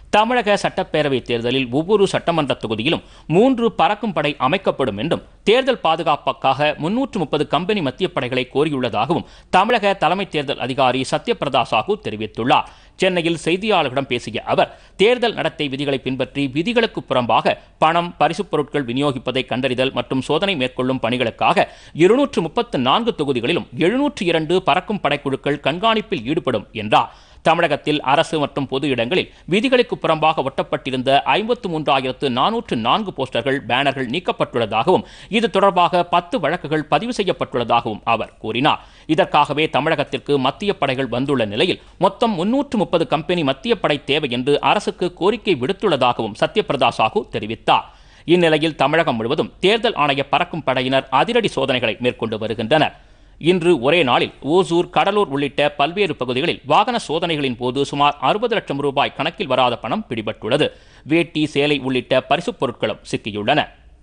தமிழக சட்டப்பேரவைத் தேர்தலில் ஒவ்வொரு சட்டமன்ற தொகுதியிலும் மூன்று பறக்கும் படை அமைக்கப்படும் என்றும் தேர்தல் பாதுகாப்புக்காக முன்னூற்று முப்பது கம்பெனி மத்திய படைகளை கோரியுள்ளதாகவும் தமிழக தலைமை தேர்தல் அதிகாரி சத்யபிரதா சாஹூ தெரிவித்துள்ளார் சென்னையில் செய்தியாளர்களிடம் பேசிய அவர் தேர்தல் நடத்தை விதிகளை பின்பற்றி விதிகளுக்கு புறம்பாக பணம் பரிசுப் பொருட்கள் விநியோகிப்பதை கண்டறிதல் மற்றும் சோதனை மேற்கொள்ளும் பணிகளுக்காக இருநூற்று முப்பத்து நான்கு தொகுதிகளிலும் எழுநூற்று இரண்டு பறக்கும் படைக்குழுக்கள் கண்காணிப்பில் ஈடுபடும் என்றார் தமிழகத்தில் அரசு மற்றும் பொது இடங்களில் விதிகளுக்கு புறம்பாக ஒட்டப்பட்டிருந்த ஐம்பத்து மூன்றாயிரத்து நானூற்று நான்கு போஸ்டர்கள் பேனர்கள் நீக்கப்பட்டுள்ளதாகவும் இது தொடர்பாக பத்து வழக்குகள் பதிவு செய்யப்பட்டுள்ளதாகவும் அவர் கூறினார் இதற்காகவே தமிழகத்திற்கு மத்திய படைகள் வந்துள்ள நிலையில் மொத்தம் முன்னூற்று முப்பது கம்பெனி மத்திய படை தேவை என்று அரசுக்கு கோரிக்கை விடுத்துள்ளதாகவும் சத்யபிரதா சாஹூ தெரிவித்தார் இந்நிலையில் தமிழகம் முழுவதும் தேர்தல் ஆணைய பறக்கும் படையினர் அதிரடி சோதனைகளை மேற்கொண்டு வருகின்றனர் இன்று ஒரே நாளில் ஓசூர் கடலூர் உள்ளிட்ட பல்வேறு பகுதிகளில் வாகன சோதனைகளின் போது சுமார் அறுபது லட்சம் ரூபாய் கணக்கில் வராத பணம் பிடிபட்டுள்ளது வேட்டி சேலை உள்ளிட்ட பரிசுப் பொருட்களும் சிக்கியுள்ளன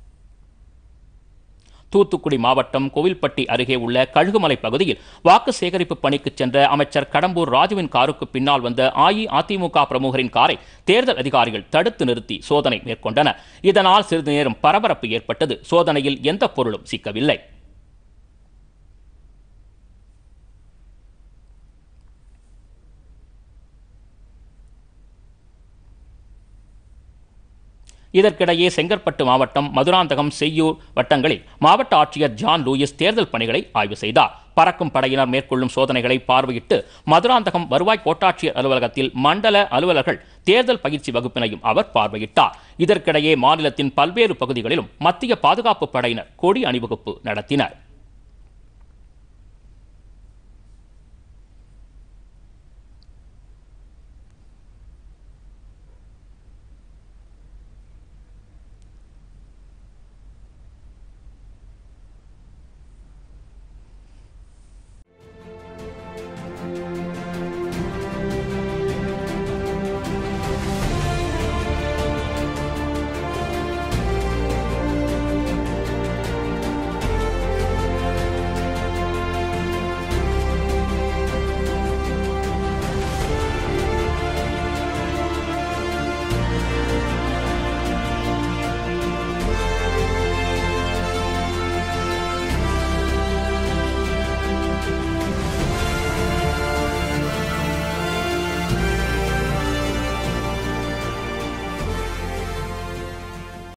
தூத்துக்குடி மாவட்டம் கோவில்பட்டி அருகே உள்ள கழுகுமலை பகுதியில் வாக்கு சேகரிப்பு பணிக்கு சென்ற அமைச்சர் கடம்பூர் ராஜுவின் காருக்கு பின்னால் வந்த அஇஅதிமுக பிரமுகரின் காரை தேர்தல் அதிகாரிகள் தடுத்து நிறுத்தி சோதனை மேற்கொண்டனர் இதனால் சிறிது நேரம் பரபரப்பு ஏற்பட்டது சோதனையில் எந்த பொருளும் சிக்கவில்லை இதற்கிடையே செங்கற்பட்டு மாவட்டம் மதுராந்தகம் செய்யூர் வட்டங்களில் மாவட்ட ஆட்சியர் ஜான் லூயிஸ் தேர்தல் பணிகளை ஆய்வு செய்தார் பறக்கும் படையினர் மேற்கொள்ளும் சோதனைகளை பார்வையிட்டு மதுராந்தகம் வருவாய் கோட்டாட்சியர் அலுவலகத்தில் மண்டல அலுவலர்கள் தேர்தல் பயிற்சி வகுப்பினையும் அவர் பார்வையிட்டார் இதற்கிடையே மாநிலத்தின் பல்வேறு பகுதிகளிலும் மத்திய பாதுகாப்பு படையினர் கொடி அணிவகுப்பு நடத்தினர்